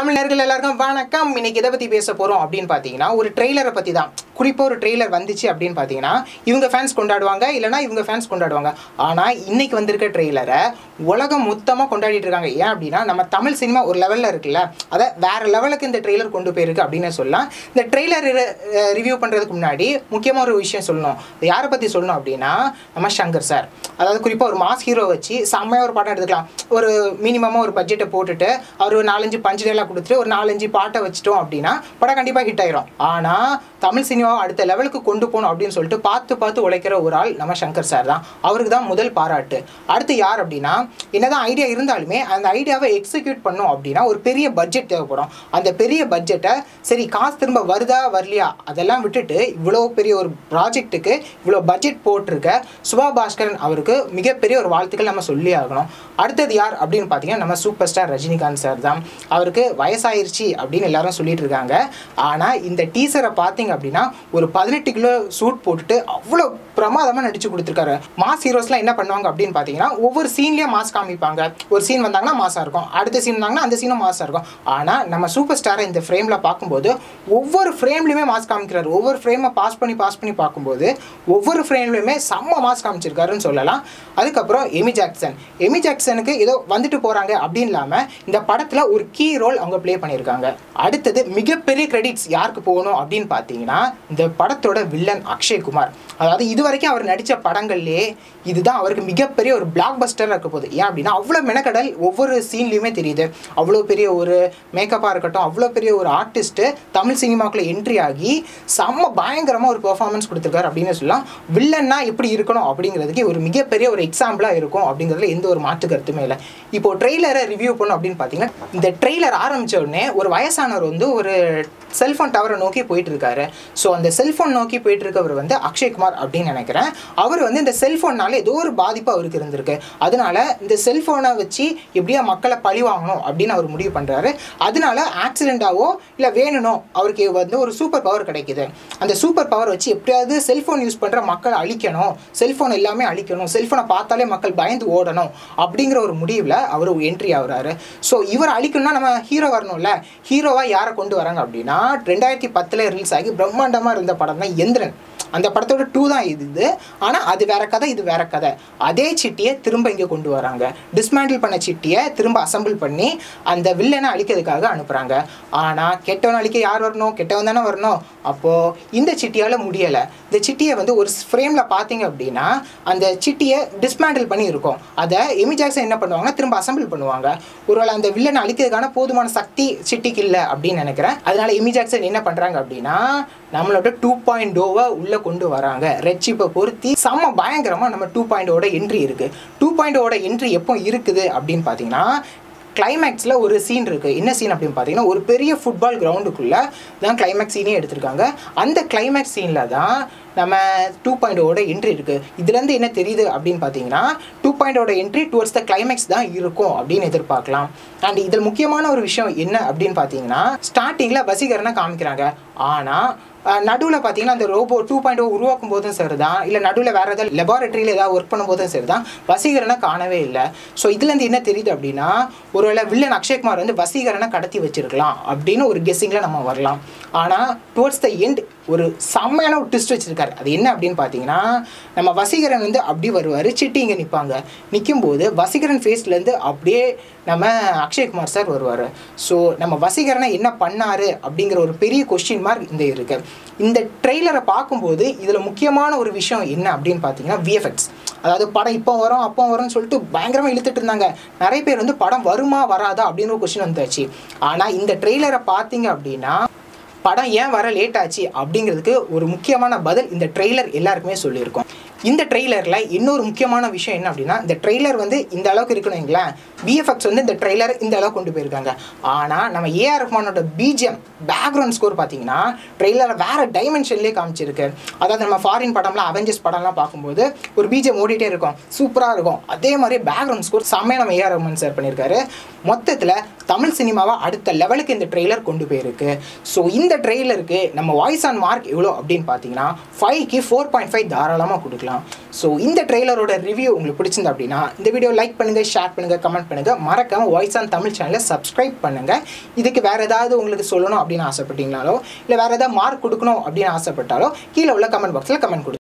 தமிழர்கள் எல்லாருக்கும் வணக்கம் இன்னைக்கு எதை பற்றி பேச போகிறோம் அப்படின்னு பார்த்தீங்கன்னா ஒரு ட்ரெய்லரை பற்றி தான் குறிப்பாக ஒரு ட்ரெய்லர் வந்துச்சு அப்படின்னு பார்த்தீங்கன்னா இவங்க ஃபேன்ஸ் கொண்டாடுவாங்க இல்லைனா இவங்க ஃபேன்ஸ் கொண்டாடுவாங்க ஆனால் இன்னைக்கு வந்திருக்க ட்ரெய்லரை உலகம் மொத்தமாக கொண்டாடிட்டு இருக்காங்க ஏன் அப்படின்னா நம்ம தமிழ் சினிமா ஒரு லெவலில் இருக்குல்ல அதை வேற லெவலுக்கு இந்த ட்ரெய்லர் கொண்டு போயிருக்கு அப்படின்னு சொல்லலாம் இந்த ட்ரெய்லர் ரிவ்யூ பண்ணுறதுக்கு முன்னாடி முக்கியமாக ஒரு விஷயம் சொல்லணும் இது யாரை பற்றி சொல்லணும் அப்படின்னா நம்ம சங்கர் சார் அதாவது குறிப்பாக ஒரு மாஸ் ஹீரோ வச்சு செம்மையாக ஒரு படம் எடுத்துக்கலாம் ஒரு மினிமமாக ஒரு பட்ஜெட்டை போட்டுட்டு அவர் ஒரு நாலஞ்சு பஞ்சு டேலாக கொடுத்துட்டு ஒரு நாலஞ்சு பாட்டை வச்சிட்டோம் அப்படின்னா படம் கண்டிப்பாக ஹிட் ஆயிரும் ஆனால் தமிழ் சினிமாவை அடுத்த லெவலுக்கு கொண்டு போகணும் அப்படின்னு சொல்லிட்டு பார்த்து பார்த்து உழைக்கிற ஒரு ஆள் நம்ம சங்கர் சார் தான் அவருக்கு தான் முதல் பாராட்டு அடுத்து யார் அப்படின்னா என்னதான் ஐடியா இருந்தாலுமே அந்த ஐடியாவை எக்ஸிக்யூட் பண்ணோம் அப்படின்னா ஒரு பெரிய பட்ஜெட் தேவைப்படும் அந்த பெரிய பட்ஜெட்டை சரி காசு திரும்ப வருதா வரலையா அதெல்லாம் விட்டுட்டு இவ்வளோ பெரிய ஒரு ப்ராஜெக்ட்டுக்கு இவ்வளோ பட்ஜெட் போட்டிருக்க சுபா பாஸ்கரன் அவருக்கு மிகப்பெரிய ஒரு வாழ்த்துக்கள் நம்ம சொல்லி ஆகணும் அடுத்தது யார் அப்படின்னு பார்த்தீங்கன்னா நம்ம சூப்பர் ஸ்டார் ரஜினிகாந்த் சார் தான் அவருக்கு வயசாயிருச்சு அப்படின்னு எல்லாரும் சொல்லிட்டு இருக்காங்க ஆனால் இந்த டீசரை பார்த்தீங்க அப்படின்னா ஒரு பதினெட்டு கிலோ சூட் போட்டுட்டு அவ்வளோ பிரமாதமாக நடிச்சு கொடுத்துருக்காரு மாஸ் ஹீரோஸ்லாம் என்ன பண்ணுவாங்க அப்படின்னு பார்த்தீங்கன்னா ஒவ்வொரு சீன்லேயும் மாஸ் காமிப்பாங்க ஒரு சீன் வந்தாங்கன்னா மாசாக இருக்கும் அடுத்த சீன் வந்தாங்கன்னா அந்த சீனும் மாசாக இருக்கும் ஆனால் நம்ம சூப்பர் ஸ்டாரை இந்த ஃப்ரேமில் பார்க்கும்போது ஒவ்வொரு ஃப்ரேம்லையுமே மாஸ் காமிக்கிறாரு ஒவ்வொரு ஃப்ரேமை பாஸ் பண்ணி பாஸ் பண்ணி பார்க்கும்போது ஒவ்வொரு ஃப்ரேம்லையுமே செம்ம மாஸ் காமிச்சிருக்காருன்னு சொல்லலாம் அதுக்கப்புறம் எமி ஜாக்சன் எமி ஜாக்சனுக்கு ஏதோ வந்துட்டு போகிறாங்க அப்படின்னு இல்லாமல் இந்த படத்தில் ஒரு கீ ரோல் அவங்க ப்ளே பண்ணியிருக்காங்க அடுத்தது மிகப்பெரிய கிரெடிட்ஸ் யாருக்கு போகணும் அப்படின்னு பார்த்தீங்கன்னா இந்த படத்தோட வில்லன் அக்ஷய் குமார் அதாவது இது வரைக்கும் அவர் நடித்த படங்கள்லேயே இதுதான் அவருக்கு மிகப்பெரிய ஒரு பிளாக் பஸ்டராக இருக்க போகுது ஏன் அப்படின்னா அவ்வளோ மெனக்கடல் ஒவ்வொரு சீன்லேயுமே தெரியுது அவ்வளோ பெரிய ஒரு மேக்கப்பாக இருக்கட்டும் அவ்வளோ பெரிய ஒரு ஆர்டிஸ்ட்டு தமிழ் சினிமாக்குள்ளே என்ட்ரி ஆகி செம்ம பயங்கரமாக ஒரு பெர்ஃபார்மன்ஸ் கொடுத்துருக்காரு அப்படின்னு சொல்லலாம் வில்லன்னா எப்படி இருக்கணும் அப்படிங்கிறதுக்கு ஒரு மிகப்பெரிய ஒரு எக்ஸாம்பிளாக இருக்கும் அப்படிங்கிறதுல எந்த ஒரு மாற்று கருத்துமே இல்லை இப்போ ட்ரெய்லரை ரிவ்யூ பண்ணோம் அப்படின்னு பார்த்தீங்கன்னா இந்த ட்ரெய்லர் ஆரம்பித்த உடனே ஒரு வயசானவர் வந்து ஒரு செல்ஃபோன் டவரை நோக்கி போயிட்டு இருக்காரு ஸோ அந்த செல்ஃபோன் நோக்கி போயிட்டு இருக்கவர் வந்து அக்ஷய்குமார் அப்படின்னு நினைக்கிறேன் அவர் வந்து இந்த செல்ஃபோன்னால ஏதோ ஒரு பாதிப்பு அவருக்கு இருந்திருக்கு அதனால இந்த செல்ஃபோனை வச்சு எப்படியா மக்களை பழி வாங்கணும் அப்படின்னு அவர் முடிவு பண்ணுறாரு அதனால ஆக்சிடெண்ட்டாவோ இல்லை வேணுனோ அவருக்கு வந்து ஒரு சூப்பர் பவர் கிடைக்குது அந்த சூப்பர் பவர் வச்சு எப்படியாவது செல்ஃபோன் யூஸ் பண்ணுற மக்களை அழிக்கணும் செல்ஃபோன் எல்லாமே அழிக்கணும் செல்ஃபோனை பார்த்தாலே மக்கள் பயந்து ஓடணும் அப்படிங்கிற ஒரு முடிவில் அவர் என்ட்ரி ஆகுறாரு ஸோ இவர் அழிக்கணும்னா நம்ம ஹீரோ வரணும்ல ஹீரோவாக யாரை கொண்டு வராங்க அப்படின்னா ரெண்டாயிரத்தி பத்தில் ரிலீஸ் ஆகி பிரம்மாண்டமாக இருந்த படம் தான் எந்திரன் அந்த படத்தோட டூ தான் இது இது ஆனால் அது வேற கதை இது வேற கதை அதே சிட்டியை திரும்ப இங்கே கொண்டு வராங்க டிஸ்மேண்டில் பண்ண சிட்டியை திரும்ப அசம்பிள் பண்ணி அந்த வில்லனை அழிக்கிறதுக்காக அனுப்புகிறாங்க ஆனால் கெட்டவன் அழிக்க யார் வரணும் கெட்டவன் தானே வரணும் அப்போது இந்த சிட்டியால் முடியலை இந்த சிட்டியை வந்து ஒரு ஃப்ரேமில் பார்த்தீங்க அப்படின்னா அந்த சிட்டியை டிஸ்மேண்டில் பண்ணி இருக்கும் அதை எமி ஜாக்சன் என்ன பண்ணுவாங்க திரும்ப அசம்பிள் பண்ணுவாங்க ஒருவேளை அந்த வில்லனை அழிக்கிறதுக்கான போதுமான சக்தி சிட்டிக்கு இல்லை அப்படின்னு நினைக்கிறேன் அதனால எமி ஜாக்சன் என்ன பண்ணுறாங்க அப்படின்னா நம்மளோட டூ பாயிண்ட் ஓவை உள்ளே கொண்டு வராங்க ரெட் சிப்பை பொருத்தி செம்ம பயங்கரமாக நம்ம டூ பாயிண்ட் ஓட என்ட்ரி இருக்குது டூ பாயிண்ட் ஓட என்ட்ரி எப்போ இருக்குது அப்படின்னு பார்த்தீங்கன்னா கிளைமேக்ஸில் ஒரு சீன் இருக்குது என்ன சீன் அப்படின்னு பார்த்தீங்கன்னா ஒரு பெரிய ஃபுட்பால் கிரவுண்டுக்குள்ளே தான் கிளைமேக்ஸ் சீனே எடுத்திருக்காங்க அந்த கிளைமேக்ஸ் சீனில் தான் நம்ம டூ பாயிண்டோட என்ட்ரி இருக்குது இதுலேருந்து என்ன தெரியுது அப்படின்னு பார்த்தீங்கன்னா டூ பாயிண்டோட என்ட்ரி டுவர்ட்ஸ் த கிளைமேக்ஸ் தான் இருக்கும் அப்படின்னு எதிர்பார்க்கலாம் அண்ட் இதில் முக்கியமான ஒரு விஷயம் என்ன அப்படின்னு பார்த்தீங்கன்னா ஸ்டார்டிங்கில் வசீகரனை காமிக்கிறாங்க ஆனால் நடுவில் பார்த்தீங்கன்னா அந்த ரோபோ டூ பாயிண்ட் ஓ உருவாக்கும் போதும் சரி தான் இல்லை நடுவில் வேறு ஏதாவது லெபார்ட்டரியில் ஏதாவது ஒர்க் பண்ணும்போதும் சரி தான் வசீகரனை காணவே இல்லை ஸோ இதுலேருந்து என்ன தெரியுது அப்படின்னா ஒருவேளை வில்லன் அக்ஷய்குமார் வந்து வசீகரனை கடத்தி வச்சிருக்கலாம் அப்படின்னு ஒரு கெஸ்ஸிங்கில் நம்ம வரலாம் ஆனால் டுவர்ட்ஸ் த எண்ட் ஒரு செம்மையான ஒரு ட்விஸ்ட் வச்சிருக்காரு அது என்ன அப்படின்னு பார்த்தீங்கன்னா நம்ம வசீகரன் வந்து அப்படி வருவார் சிட்டி இங்கே நிற்பாங்க நிற்கும்போது வசீகரன் ஃபேஸ்லேருந்து அப்படியே நம்ம அக்ஷய்குமார் சார் வருவார் ஸோ நம்ம வசீகரனை என்ன பண்ணார் அப்படிங்கிற ஒரு பெரிய கொஸ்டின் மார்க் இந்த இருக்குது இந்த ட்ரெய்லரை பார்க்கும்போது இதில் முக்கியமான ஒரு விஷயம் என்ன அப்படின்னு பார்த்தீங்கன்னா விஎஃப்எக்ஸ் அதாவது படம் இப்போ வரும் அப்போ வரும்னு சொல்லிட்டு பயங்கரமாக இழுத்துட்டு இருந்தாங்க நிறைய பேர் வந்து படம் வருமா வராதா அப்படின்னு ஒரு கொஸ்டின் வந்துச்சு ஆனால் இந்த ட்ரெய்லரை பார்த்தீங்க அப்படின்னா படம் ஏன் வர லேட் ஆச்சு அப்படிங்கிறதுக்கு ஒரு முக்கியமான பதில் இந்த ட்ரெய்லர் எல்லாருக்குமே சொல்லியிருக்கோம் இந்த ட்ரெய்லரில் இன்னொரு முக்கியமான விஷயம் என்ன அப்படின்னா இந்த ட்ரெய்லர் வந்து இந்த அளவுக்கு இருக்கணும் வைங்களேன் விஎஃப்எக்ஸ் வந்து இந்த ட்ரெய்லர் இந்த அளவுக்கு கொண்டு போயிருக்காங்க ஆனால் நம்ம ஏஆர் ரஹ்மானோட பிஜிஎம் பேக்ரவுண்ட் ஸ்கோர் பார்த்தீங்கன்னா ட்ரெய்லரை வேறு டைமென்ஷன்லேயே காமிச்சிருக்கு அதாவது நம்ம ஃபாரின் படம்லாம் அவெஞ்சர்ஸ் படம்லாம் பார்க்கும்போது ஒரு பிஜிஎம் ஓடிட்டே இருக்கும் சூப்பராக இருக்கும் அதே மாதிரி பேக்ரவுண்ட் ஸ்கோர் செம்மையாக நம்ம ஏஆர் ரஹ்மான் சார் பண்ணியிருக்காரு மொத்தத்தில் தமிழ் சினிமாவை அடுத்த லெவலுக்கு இந்த ட்ரெய்லர் கொண்டு போயிருக்கு ஸோ இந்த ட்ரெய்லருக்கு நம்ம வாய்ஸ் ஆன் மார்க் எவ்வளோ அப்படின்னு பார்த்தீங்கன்னா ஃபைவ்க்கு ஃபோர் பாயிண்ட் ஃபைவ் தாராளமாக கொடுக்கலாம் பார்க்கலாம் ஸோ இந்த ட்ரெய்லரோட ரிவ்யூ உங்களுக்கு பிடிச்சிருந்தா அப்படின்னா இந்த வீடியோ லைக் பண்ணுங்கள் ஷேர் பண்ணுங்கள் கமெண்ட் பண்ணுங்கள் மறக்காம வாய்ஸ் ஆன் தமிழ் சேனலை சப்ஸ்கிரைப் பண்ணுங்கள் இதுக்கு வேறு ஏதாவது உங்களுக்கு சொல்லணும் அப்படின்னு ஆசைப்பட்டீங்கனாலோ இல்லை வேறு ஏதாவது மார்க் கொடுக்கணும் அப்படின்னு ஆசைப்பட்டாலோ கீழே உள்ள கமெண்ட் பாக்ஸில் கமெண்ட் கொடுங்க